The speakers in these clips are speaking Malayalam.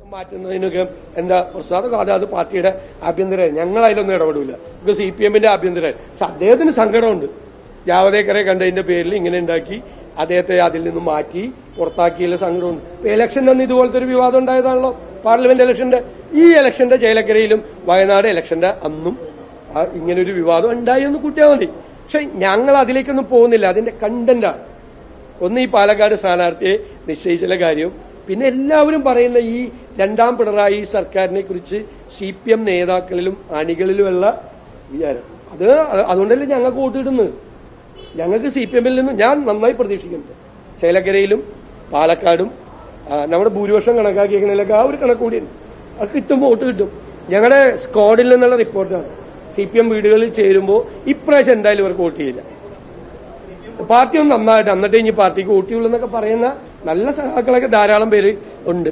മാറ്റുന്നതിനൊക്കെ എന്താ പ്രസ്താവന അത് അത് പാർട്ടിയുടെ ആഭ്യന്തര ഞങ്ങൾ അതിലൊന്നും ഇടപെടില്ല ഇത് സി പി എമ്മിന്റെ ആഭ്യന്തര പക്ഷെ അദ്ദേഹത്തിന് സങ്കടമുണ്ട് ജാവദേക്കറെ കണ്ടതിന്റെ പേരിൽ ഇങ്ങനെ ഉണ്ടാക്കി അദ്ദേഹത്തെ അതിൽ നിന്ന് മാറ്റി പുറത്താക്കിയതിൽ സങ്കടമുണ്ട് ഇപ്പൊ ഇലക്ഷൻ്റെ അന്ന് ഇതുപോലത്തെ ഒരു വിവാദം ഉണ്ടായതാണല്ലോ പാർലമെന്റ് ഇലക്ഷന്റെ ഈ ഇലക്ഷന്റെ ചേലക്കരയിലും വയനാട് ഇലക്ഷന്റെ അന്നും ആ ഇങ്ങനൊരു വിവാദം ഉണ്ടായി എന്ന് കൂട്ടിയാൽ മതി പക്ഷെ ഞങ്ങൾ അതിലേക്കൊന്നും പോകുന്നില്ല അതിന്റെ കണ്ടന്റാണ് ഒന്ന് ഈ പാലക്കാട് സ്ഥാനാർത്ഥിയെ നിശ്ചയിച്ചുള്ള കാര്യം പിന്നെ എല്ലാവരും പറയുന്ന ഈ രണ്ടാം പിണറായി സർക്കാരിനെ കുറിച്ച് സി പി എം നേതാക്കളിലും അണികളിലുമുള്ള വിചാരം അത് അതുകൊണ്ടല്ലേ ഞങ്ങൾക്ക് വോട്ട് കിട്ടുന്നത് ഞങ്ങൾക്ക് സി പി എമ്മിൽ നിന്നും ഞാൻ നന്നായി പ്രതീക്ഷിക്കുന്നുണ്ട് ചേലക്കരയിലും പാലക്കാടും ആ, നമ്മുടെ ഭൂരിപക്ഷം കണക്കാക്കിയേക്കുന്നതിലൊക്കെ ആ ഒരു കണക്ക് കൂടിയുണ്ട് അത് കിട്ടും വോട്ട് കിട്ടും ഞങ്ങളുടെ സ്ക്വാഡിൽ നിന്നുള്ള റിപ്പോർട്ടാണ് സി പി എം വീടുകളിൽ ചേരുമ്പോൾ ഇപ്രാവശ്യം എന്തായാലും ഇവർക്ക് വോട്ട് ചെയ്യില്ല പാർട്ടി ഒന്ന് നന്നായിട്ട് എന്നിട്ട് ഇനി പാർട്ടിക്ക് വോട്ടിയുള്ളൂ എന്നൊക്കെ പറയുന്ന നല്ല സഹാക്കളൊക്കെ ധാരാളം പേര് ഉണ്ട്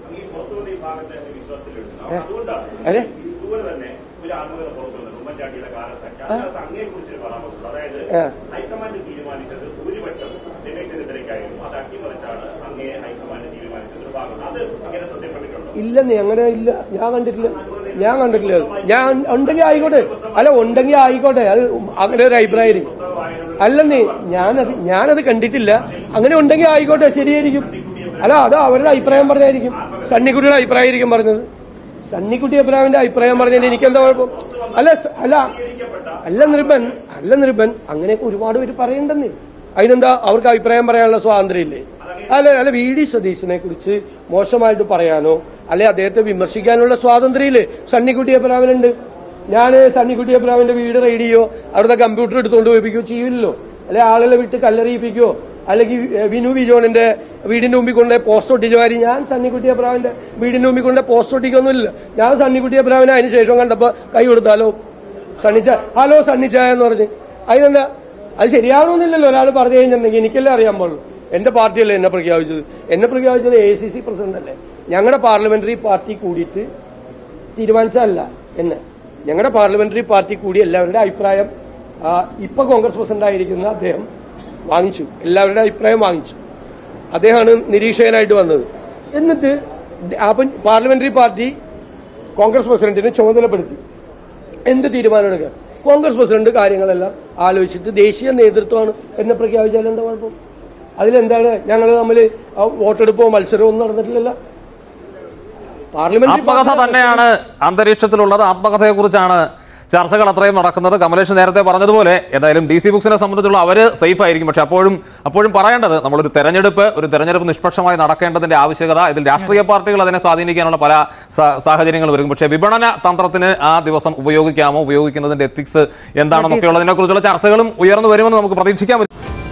ഏ? അരെ ഇതുപോലെ തന്നെ ഒരു ആത്മകഥ പുറത്തു വന്നത് ഉമ്മൻചാണ്ടിയുടെ കാലത്തൊക്കെ അതിനകത്ത് അങ്ങയെ കുറിച്ചൊരു പരാമർശം അതായത് ആ. ഹൈക്കമാൻഡ് തീരുമാനിച്ചത് ഭൂരിപക്ഷം രമേശ് ചെന്നിത്തലയ്ക്കായിരുന്നു അത് അട്ടിമറിച്ചാണ് അങ്ങയെ ഹൈക്കമാൻഡ് തീരുമാനിച്ചത് ഒരു ഭാഗം അത് അങ്ങനെ ശ്രദ്ധപ്പെട്ടിട്ടുണ്ടോ ഇല്ലെന്നേ അങ്ങനെ ഇല്ല ഞാൻ കണ്ടിട്ടില്ല ഞാൻ കണ്ടിട്ടില്ല അത്. ഞാൻ ഉണ്ടെങ്കിൽ ആയിക്കോട്ടെ അല്ല ഉണ്ടെങ്കിൽ ആയിക്കോട്ടെ അത് അങ്ങനെ ഒരു അഭിപ്രായം അല്ലെന്നേ ഞാനത് ഞാനത് കണ്ടിട്ടില്ല അങ്ങനെ ഉണ്ടെങ്കിൽ ആയിക്കോട്ടെ ശരിയായിരിക്കും അല്ല അത് അവരുടെ അഭിപ്രായം പറഞ്ഞായിരിക്കും സണ്ണിക്കുട്ടിയുടെ അഭിപ്രായമായിരിക്കും പറഞ്ഞത് സണ്ണിക്കുട്ടി അഭിപ്രായന്റെ അഭിപ്രായം പറഞ്ഞതിന് എനിക്കെന്താ കുഴപ്പം അല്ല സ- അല്ല അല്ല നിർബൻ അല്ല നിർബൻ അങ്ങനെയൊക്കെ ഒരുപാട് പേര് പറയണ്ടെന്നേ അതിനെന്താ അവർക്ക് അഭിപ്രായം പറയാനുള്ള സ്വാതന്ത്ര്യം ഇല്ലേ അല്ല അല്ല വി ഡി സതീശനെ കുറിച്ച് മോശമായിട്ട് പറയാനോ അല്ലെ അദ്ദേഹത്തെ വിമർശിക്കാനുള്ള സ്വാതന്ത്ര്യം ഇല്ലേ സണ്ണിക്കുട്ടി അഭിപ്രായനുണ്ട് ഞാൻ സണ്ണിക്കുട്ടി അഭിപ്രായന്റെ വീട് റെയ്ഡ് ചെയ്യോ അവിടുത്തെ കമ്പ്യൂട്ടർ എടുത്തുകൊണ്ട് പോയിപ്പിക്കുകയോ ചെയ്യില്ലല്ലോ അല്ലെ ആളുകളെ വിട്ട് കല്ലെറിയിപ്പിക്കോ അല്ലെങ്കിൽ ഏഹ്, വിനു വിജോണിന്റെ വീടിന്റെ മുമ്പിൽ കൊണ്ട് പോസ്റ്റ് ഒട്ടിച്ച മാതിരി ഞാൻ സണ്ണിക്കുട്ടി അഭിപ്രായന്റെ വീടിന്റെ മുമ്പിൽ കൊണ്ട് പോസ്റ്റ് ഒട്ടിക്കൊന്നുമില്ല ഞാൻ സണ്ണിക്കുട്ടി അഭിപ്രായനെ അതിന് ശേഷം കണ്ടപ്പോ കൈ കൊടുത്താലോ സണ്ണിച്ച ഹലോ സണ്ണിച്ചായ എന്ന് പറഞ്ഞ് അതിനെന്താ അത് ശരിയാവണമെന്നില്ലല്ലോ ഒരാൾ പറഞ്ഞു കഴിഞ്ഞിട്ടുണ്ടെങ്കിൽ എനിക്കല്ലേ അറിയാൻ പാടുള്ളൂ എന്റെ പാർട്ടിയല്ലേ എന്നെ പ്രഖ്യാപിച്ചത് എന്നെ പ്രഖ്യാപിച്ചത് എ സി സി പ്രസിഡന്റ് അല്ലേ ഞങ്ങളുടെ പാർലമെന്ററി പാർട്ടി കൂടിയിട്ട് തീരുമാനിച്ചതല്ല എന്ന് ഞങ്ങളുടെ പാർലമെന്ററി പാർട്ടി കൂടി എല്ലാവരുടെ അഭിപ്രായം ആ, ഇപ്പൊ കോൺഗ്രസ് പ്രസിഡന്റ് ആയിരിക്കുന്ന അദ്ദേഹം വാങ്ങിച്ചു എല്ലാവരുടെ അഭിപ്രായം വാങ്ങിച്ചു അദ്ദേഹമാണ് നിരീക്ഷകനായിട്ട് വന്നത് എന്നിട്ട് അപ്പം പാർലമെന്ററി പാർട്ടി കോൺഗ്രസ് പ്രസിഡന്റിനെ ചുമതലപ്പെടുത്തി എന്ത് തീരുമാനമെടുക്കുക കോൺഗ്രസ് പ്രസിഡന്റ് കാര്യങ്ങളെല്ലാം ആലോചിച്ചിട്ട് ദേശീയ നേതൃത്വമാണ് എന്നെ പ്രഖ്യാപിച്ചാൽ എന്താ കുഴപ്പം അതിലെന്താണ് ഞങ്ങൾ തമ്മിൽ വോട്ടെടുപ്പോ മത്സരമോ ഒന്നും നടന്നിട്ടില്ലല്ലോ പാർലമെന്റ് ആത്മകഥ തന്നെയാണ് അന്തരീക്ഷത്തിലുള്ളത് ആത്മകഥയെ കുറിച്ചാണ് ചർച്ചകൾ അത്രയും നടക്കുന്നത് കമലേഷ് നേരത്തെ പറഞ്ഞതുപോലെ ഏതായാലും ഡി സി ബുക്സിനെ സംബന്ധിച്ചുള്ള അവര് സേഫ് ആയിരിക്കും പക്ഷെ അപ്പോഴും അപ്പോഴും പറയേണ്ടത് നമ്മളൊരു തെരഞ്ഞെടുപ്പ് ഒരു തെരഞ്ഞെടുപ്പ് നിഷ്പക്ഷമായി നടക്കേണ്ടതിന്റെ ആവശ്യകത ഇതിൽ രാഷ്ട്രീയ പാർട്ടികൾ അതിനെ സ്വാധീനിക്കാനുള്ള പല സ- സാഹചര്യങ്ങൾ വരും പക്ഷേ വിപണന തന്ത്രത്തിന് ആ ദിവസം ഉപയോഗിക്കാമോ ഉപയോഗിക്കുന്നതിന്റെ എത്തിക്സ് എന്താണെന്നൊക്കെയുള്ളതിനെ കുറിച്ചുള്ള ചർച്ചകളും ഉയർന്നു വരുമെന്ന് നമുക്ക് പ്രതീക്ഷിക്കാൻ പറ്റും